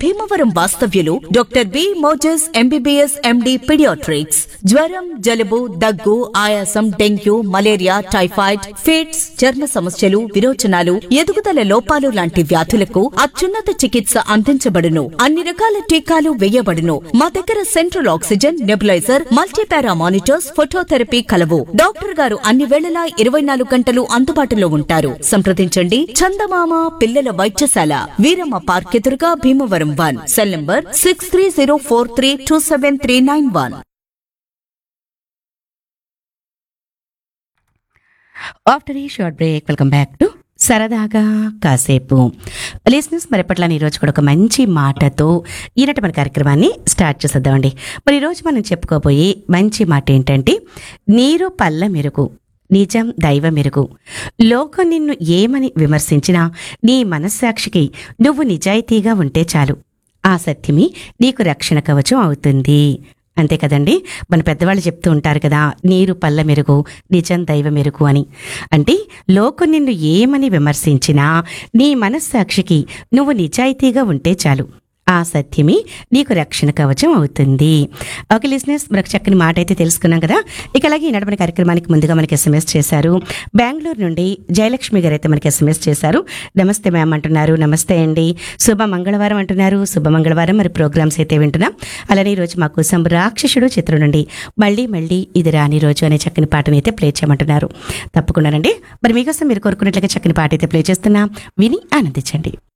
భీమవరం వాస్తవ్యులు doctor B Moses MBBS MD paediatrics జ్వరం జలుబు దగ్గు ఆయాసం డెంగ్యూ మలేరియా టైఫాయిడ్ ఫిట్స్ చర్మ సమస్యలు విరోచనాలు ఎదుగుదల లోపాలు లాంటి వ్యాధులకు అత్యున్నత చికిత్స అందించబడును అన్ని రకాల టీకాలు వేయబడును మా దగ్గర central oxygen nebuliser multipara monitors phototherapy కలవు డాక్టర్ గారు అన్ని వేళలా ఇరవై నాలుగు గంటలు అందుబాటులో ఉంటారు సంప్రదించండి చందమామ పిల్లల వైద్యశాల వీరమ్మ పార్క్ ఎదురుగా Bhimavaram one cell number six three zero four three two seven three nine one after ఈ short break welcome back to సరదాగా కాసేపు లిసినర్స్ మరి ఎప్పట్లానే ఈరోజు కూడా ఒక మంచి మాటతో ఈనాటి మన కార్యక్రమాన్ని స్టార్ట్ చేసేద్దామండి మరి ఈరోజు మనం చెప్పుకోబోయే మంచి మాట ఏంటంటే నీరు పల్ల మెరుగు నిజం దైవ మెరుగు లోకం నిన్ను ఏమని విమర్శించినా నీ మనస్సాక్షికి నువ్వు నిజాయితీగా ఉంటే చాలు ఆ సత్యమి నీకు రక్షణ కవచం అవుతుంది అంతే కదండి మన పెద్దవాళ్ళు చెప్తూ ఉంటారు కదా నీరు పల్ల మెరుగు నిజం దైవ మెరుగు అని అంటే లోకం నిన్ను ఏమని విమర్శించినా నీ మనస్సాక్షికి నువ్వు నిజాయితీగా ఉంటే చాలు ఆ సత్యమే నీకు రక్షణ కవచం అవుతుంది ఓకే లిసినర్స్ మనకు చక్కని మాట అయితే తెలుసుకున్నాం కదా ఇక అలాగే ఈ నడపని కార్యక్రమానికి ముందుగా మనకి ఎస్ఎంఎస్ చేశారు బెంగళూరు నుండి జయలక్ష్మి గారు అయితే మనకి ఎస్ఎంఎస్ చేశారు నమస్తే మ్యామ్ అంటున్నారు నమస్తే అండి శుభ మంగళవారం అంటున్నారు శుభ మంగళవారం మరి ప్రోగ్రామ్స్ అయితే వింటున్నాం అలానే ఈరోజు మా కోసం రాక్షసుడు చిత్రం నుండి మళ్ళీ మళ్ళీ ఇది రాని రోజు అనే చక్కని పాటని అయితే ప్లే చేయమంటున్నారు తప్పకుండానండి మరి మీకోసం మీరు కోరుకున్నట్లుగా చక్కని పాట అయితే ప్లే చేస్తున్నా విని ఆనందించండి